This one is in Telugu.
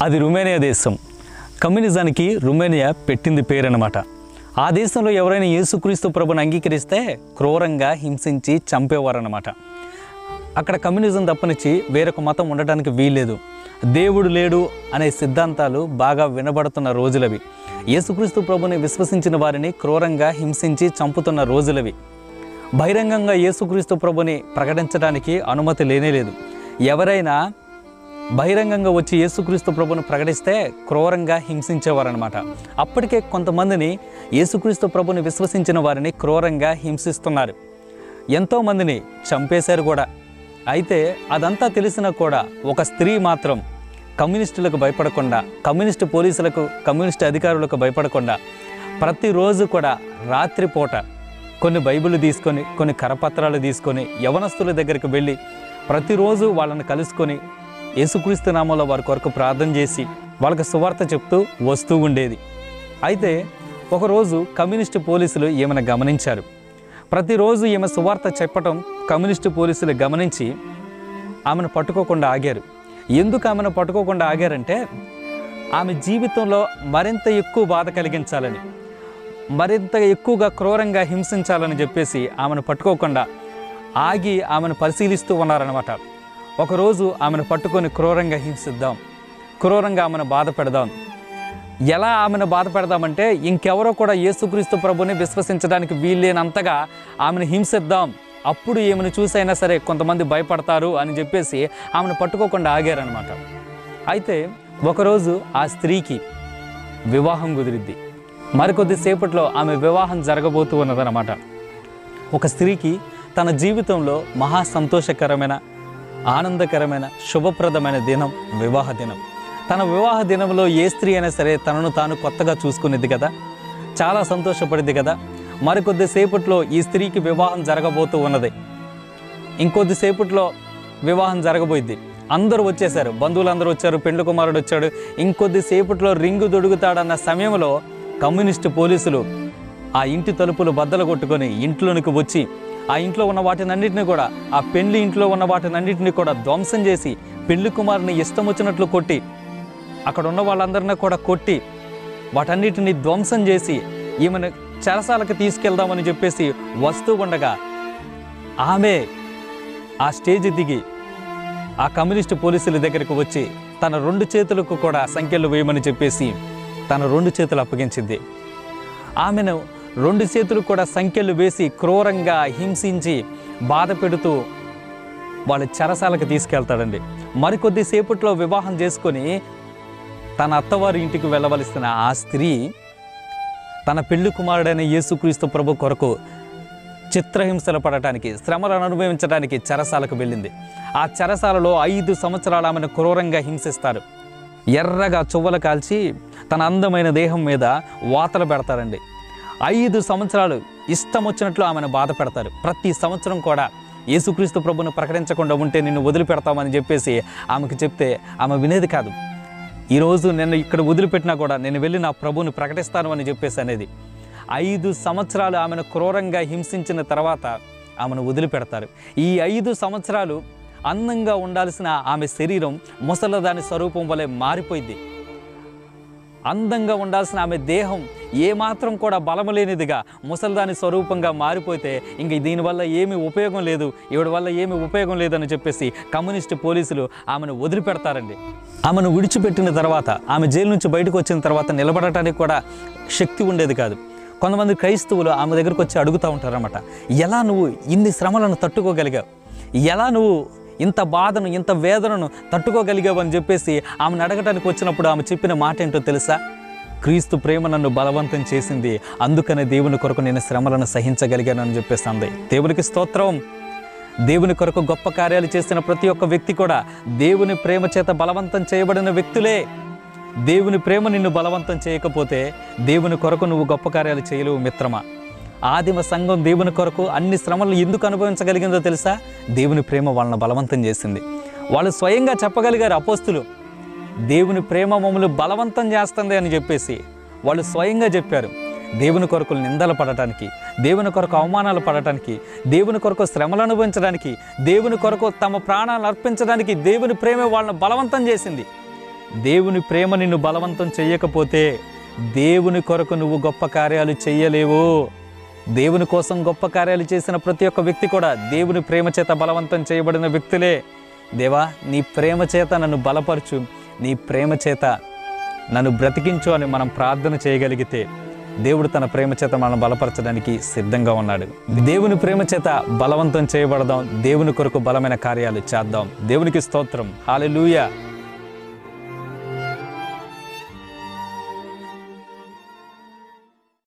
అది రుమేనియా దేశం కమ్యూనిజానికి రుమేనియా పెట్టింది పేరన్నమాట ఆ దేశంలో ఎవరైనా యేసుక్రీస్తు ప్రభుని అంగీకరిస్తే క్రూరంగా హింసించి చంపేవారన్నమాట అక్కడ కమ్యూనిజం తప్పనిచ్చి వేరొక మతం ఉండటానికి వీల్లేదు దేవుడు లేడు అనే సిద్ధాంతాలు బాగా వినబడుతున్న రోజులవి యేసుక్రీస్తు ప్రభుని విశ్వసించిన వారిని క్రూరంగా హింసించి చంపుతున్న రోజులవి బహిరంగంగా యేసుక్రీస్తు ప్రభుని ప్రకటించడానికి అనుమతి లేనేలేదు ఎవరైనా బహిరంగంగా వచ్చి యేసుక్రీస్తు ప్రభుని ప్రకటిస్తే క్రూరంగా హింసించేవారనమాట అప్పటికే కొంతమందిని యేసుక్రీస్తు ప్రభుని విశ్వసించిన వారిని క్రూరంగా హింసిస్తున్నారు ఎంతోమందిని చంపేశారు కూడా అయితే అదంతా తెలిసినా కూడా ఒక స్త్రీ మాత్రం కమ్యూనిస్టులకు భయపడకుండా కమ్యూనిస్టు పోలీసులకు కమ్యూనిస్టు అధికారులకు భయపడకుండా ప్రతిరోజు కూడా రాత్రిపూట కొన్ని బైబిల్ తీసుకొని కొన్ని కరపత్రాలు తీసుకొని యవనస్తుల దగ్గరికి వెళ్ళి ప్రతిరోజు వాళ్ళని కలుసుకొని యేసుక్రీస్తు నామంలో వారి కొరకు ప్రార్థన చేసి వాళ్ళకి సువార్త చెప్తూ వస్తూ ఉండేది అయితే ఒకరోజు కమ్యూనిస్టు పోలీసులు ఈమెను గమనించారు ప్రతిరోజు ఈమె సువార్త చెప్పటం కమ్యూనిస్టు పోలీసులు గమనించి ఆమెను పట్టుకోకుండా ఆగారు ఎందుకు ఆమెను పట్టుకోకుండా ఆగారంటే ఆమె జీవితంలో మరింత ఎక్కువ బాధ కలిగించాలని మరింత ఎక్కువగా క్రూరంగా హింసించాలని చెప్పేసి ఆమెను పట్టుకోకుండా ఆగి ఆమెను పరిశీలిస్తూ ఉన్నారనమాట ఒకరోజు ఆమెను పట్టుకొని క్రూరంగా హింసిద్దాం క్రూరంగా ఆమెను బాధ పెడదాం ఎలా ఆమెను బాధ పెడదామంటే ఇంకెవరో కూడా యేసుక్రీస్తు ప్రభుని విశ్వసించడానికి వీల్లేనంతగా ఆమెను హింసిద్దాం అప్పుడు ఈమెను చూసైనా సరే కొంతమంది భయపడతారు అని చెప్పేసి ఆమెను పట్టుకోకుండా ఆగారనమాట అయితే ఒకరోజు ఆ స్త్రీకి వివాహం కుదిరిద్ది మరికొద్ది సేపట్లో ఆమె వివాహం జరగబోతూ ఉన్నదన్నమాట ఒక స్త్రీకి తన జీవితంలో మహా సంతోషకరమైన ఆనందకరమైన శుభప్రదమైన దినం వివాహ దినం తన వివాహ దినంలో ఏ స్త్రీ అయినా సరే తనను తాను కొత్తగా చూసుకునేది కదా చాలా సంతోషపడింది కదా మరికొద్ది సేపట్లో ఈ స్త్రీకి వివాహం జరగబోతూ ఉన్నది ఇంకొద్ది సేపట్లో వివాహం జరగబోయింది అందరూ వచ్చేసారు బంధువులందరూ వచ్చారు పెండ్లి కుమారుడు వచ్చాడు ఇంకొద్ది సేపట్లో రింగు దొడుగుతాడన్న సమయంలో కమ్యూనిస్టు పోలీసులు ఆ ఇంటి తలుపులు బద్దలు కొట్టుకొని ఇంట్లోనికి వచ్చి ఆ ఇంట్లో ఉన్న వాటినన్నిటిని కూడా ఆ పెళ్లి ఇంట్లో ఉన్న వాటినన్నిటిని కూడా ధ్వంసం చేసి పెళ్లి కుమారుని ఇష్టం వచ్చినట్లు కొట్టి అక్కడ ఉన్న వాళ్ళందరినీ కూడా కొట్టి వాటన్నిటిని ధ్వంసం చేసి ఈమెను చెరసాలకు తీసుకెళ్దామని చెప్పేసి వస్తూ ఉండగా ఆమె ఆ స్టేజ్ దిగి ఆ కమ్యూనిస్టు పోలీసుల దగ్గరికి వచ్చి తన రెండు చేతులకు కూడా సంఖ్యలు వేయమని చెప్పేసి తన రెండు చేతులు అప్పగించింది ఆమెను రెండు చేతులు కూడా సంఖ్యలు వేసి క్రూరంగా హింసించి బాధ పెడుతూ వాళ్ళ చెరసాలకు తీసుకెళ్తాడండి మరికొద్ది సేపట్లో వివాహం చేసుకొని తన అత్తవారి ఇంటికి వెళ్ళవలసిన ఆ స్త్రీ తన పెళ్లి కుమారుడైన యేసుక్రీస్తు ప్రభు కొరకు చిత్రహింసలు పడటానికి శ్రమలను అనుభవించడానికి చెరసాలకు వెళ్ళింది ఆ చెరసాలలో ఐదు సంవత్సరాలు ఆమెను క్రూరంగా హింసిస్తారు ఎర్రగా చువ్వలు కాల్చి తన అందమైన దేహం మీద వాతలు పెడతారండి ఐదు సంవత్సరాలు ఇష్టం వచ్చినట్లు ఆమెను బాధ పెడతారు ప్రతి సంవత్సరం కూడా యేసుక్రీస్తు ప్రభును ప్రకటించకుండా ఉంటే నిన్ను వదిలిపెడతామని చెప్పేసి ఆమెకు చెప్తే ఆమె వినేది కాదు ఈరోజు నేను ఇక్కడ వదిలిపెట్టినా కూడా నేను వెళ్ళి నా ప్రభువుని ప్రకటిస్తాను అని చెప్పేసి అనేది ఐదు సంవత్సరాలు ఆమెను క్రూరంగా హింసించిన తర్వాత ఆమెను వదిలిపెడతారు ఈ ఐదు సంవత్సరాలు అందంగా ఉండాల్సిన ఆమె శరీరం ముసలదాని స్వరూపం వలె మారిపోయింది అందంగా ఉండాల్సిన ఆమె దేహం ఏమాత్రం కూడా బలము లేనిదిగా ముసలిదాని స్వరూపంగా మారిపోతే ఇంక దీనివల్ల ఏమీ ఉపయోగం లేదు ఈవిడ వల్ల ఏమీ ఉపయోగం లేదని చెప్పేసి కమ్యూనిస్టు పోలీసులు ఆమెను వదిలిపెడతారండి ఆమెను విడిచిపెట్టిన తర్వాత ఆమె జైలు నుంచి బయటకు వచ్చిన తర్వాత నిలబడటానికి కూడా శక్తి ఉండేది కాదు కొంతమంది క్రైస్తవులు ఆమె దగ్గరకు వచ్చి అడుగుతూ ఉంటారన్నమాట ఎలా నువ్వు ఇన్ని శ్రమలను తట్టుకోగలిగావు ఎలా నువ్వు ఇంత బాధను ఇంత వేదనను తట్టుకోగలిగావు అని చెప్పేసి ఆమెను అడగటానికి వచ్చినప్పుడు ఆమె చెప్పిన మాట ఏంటో తెలుసా క్రీస్తు ప్రేమ నన్ను బలవంతం చేసింది అందుకనే దేవుని కొరకు నేను శ్రమలను సహించగలిగాను అని చెప్పేసి అంది దేవునికి స్తోత్రం దేవుని కొరకు గొప్ప కార్యాలు చేసిన ప్రతి ఒక్క వ్యక్తి కూడా దేవుని ప్రేమ చేత బలవంతం చేయబడిన వ్యక్తులే దేవుని ప్రేమ నిన్ను బలవంతం చేయకపోతే దేవుని కొరకు నువ్వు గొప్ప కార్యాలు చేయలేవు మిత్రమా ఆదిమ సంఘం దేవుని కొరకు అన్ని శ్రమలు ఎందుకు అనుభవించగలిగిందో తెలుసా దేవుని ప్రేమ వాళ్ళని బలవంతం చేసింది వాళ్ళు స్వయంగా చెప్పగలిగారు అపోస్తులు దేవుని ప్రేమ మమ్మల్ని బలవంతం చేస్తుంది అని చెప్పేసి వాళ్ళు స్వయంగా చెప్పారు దేవుని కొరకు నిందలు పడటానికి దేవుని కొరకు అవమానాలు పడటానికి దేవుని కొరకు శ్రమలు అనుభవించడానికి దేవుని కొరకు తమ ప్రాణాలను అర్పించడానికి దేవుని ప్రేమ వాళ్ళని బలవంతం చేసింది దేవుని ప్రేమ నిన్ను బలవంతం చెయ్యకపోతే దేవుని కొరకు నువ్వు గొప్ప కార్యాలు చెయ్యలేవు దేవుని కోసం గొప్ప కార్యాలు చేసిన ప్రతి ఒక్క వ్యక్తి కూడా దేవుని ప్రేమ చేత బలవంతం చేయబడిన వ్యక్తులే దేవా నీ ప్రేమ చేత నన్ను బలపరచు నీ ప్రేమ చేత నన్ను బ్రతికించు అని మనం ప్రార్థన చేయగలిగితే దేవుడు తన ప్రేమ చేత మనం బలపరచడానికి సిద్ధంగా ఉన్నాడు దేవుని ప్రేమ చేత బలవంతం చేయబడదాం దేవుని కొరకు బలమైన కార్యాలు చేద్దాం దేవునికి స్తోత్రం హాలెలూయా